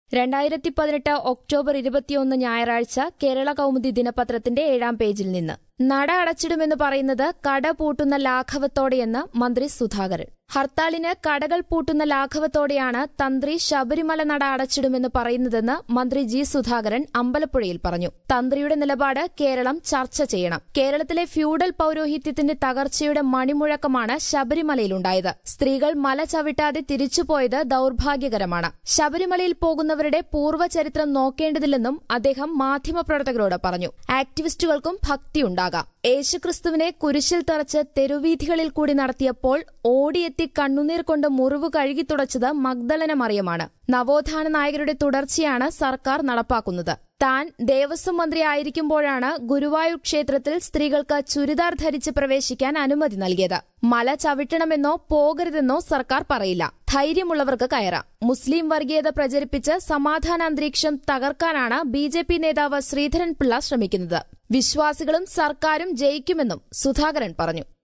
രണ്ടായിരത്തി പതിനെട്ട് ഒക്ടോബർ ഇരുപത്തിയൊന്ന് ഞായറാഴ്ച കേരള കൗമുദി ദിനപത്രത്തിന്റെ ഏഴാം പേജിൽ നിന്ന് നട അടച്ചിടുമെന്ന് പറയുന്നത് കട പൂട്ടുന്ന ലാഘവത്തോടെയെന്ന് മന്ത്രി സുധാകരൻ ഹർത്താലിന് കടകൾ പൂട്ടുന്ന ലാഘവത്തോടെയാണ് തന്ത്രി ശബരിമല നട അടച്ചിടുമെന്ന് പറയുന്നതെന്ന് മന്ത്രി ജി സുധാകരൻ അമ്പലപ്പുഴയിൽ പറഞ്ഞു തന്ത്രിയുടെ നിലപാട് കേരളം ചർച്ച ചെയ്യണം കേരളത്തിലെ ഫ്യൂഡൽ പൌരോഹിത്യത്തിന്റെ തകർച്ചയുടെ മണിമുഴക്കമാണ് ശബരിമലയിലുണ്ടായത് സ്ത്രീകൾ മല ചവിട്ടാതെ തിരിച്ചുപോയത് ദൌർഭാഗ്യകരമാണ് ശബരിമലയിൽ പോകുന്നവരുടെ പൂർവ്വചരിത്രം നോക്കേണ്ടതില്ലെന്നും അദ്ദേഹം മാധ്യമപ്രവർത്തകരോട് പറഞ്ഞു ആക്ടിവിസ്റ്റുകൾക്കും ഭക്തിയുണ്ടാകാം യേശുക്രിസ്തുവിനെ കുരിശിൽ തറച്ച് തെരുവീഥികളിൽ കൂടി നടത്തിയപ്പോൾ ഓടിയെത്തി കണ്ണുനീർ കൊണ്ട് മുറിവ് കഴുകി തുടച്ചത് മഗ്ദലന മറിയമാണ് നവോത്ഥാന നായകരുടെ തുടർച്ചയാണ് സർക്കാർ നടപ്പാക്കുന്നത് താൻ ദേവസ്വം മന്ത്രി ആയിരിക്കുമ്പോഴാണ് ഗുരുവായൂർ ക്ഷേത്രത്തിൽ സ്ത്രീകൾക്ക് ചുരിദാർ ധരിച്ച് പ്രവേശിക്കാൻ അനുമതി നൽകിയത് മല ചവിട്ടണമെന്നോ പോകരുതെന്നോ സർക്കാർ പറയില്ല ധൈര്യമുള്ളവർക്ക് കയറാം മുസ്ലിം വർഗീയത പ്രചരിപ്പിച്ച് സമാധാന അന്തരീക്ഷം തകർക്കാനാണ് ബി ജെ പി നേതാവ് ശ്രീധരൻ പിള്ള ശ്രമിക്കുന്നത് വിശ്വാസികളും സർക്കാരും ജയിക്കുമെന്നും സുധാകരൻ പറഞ്ഞു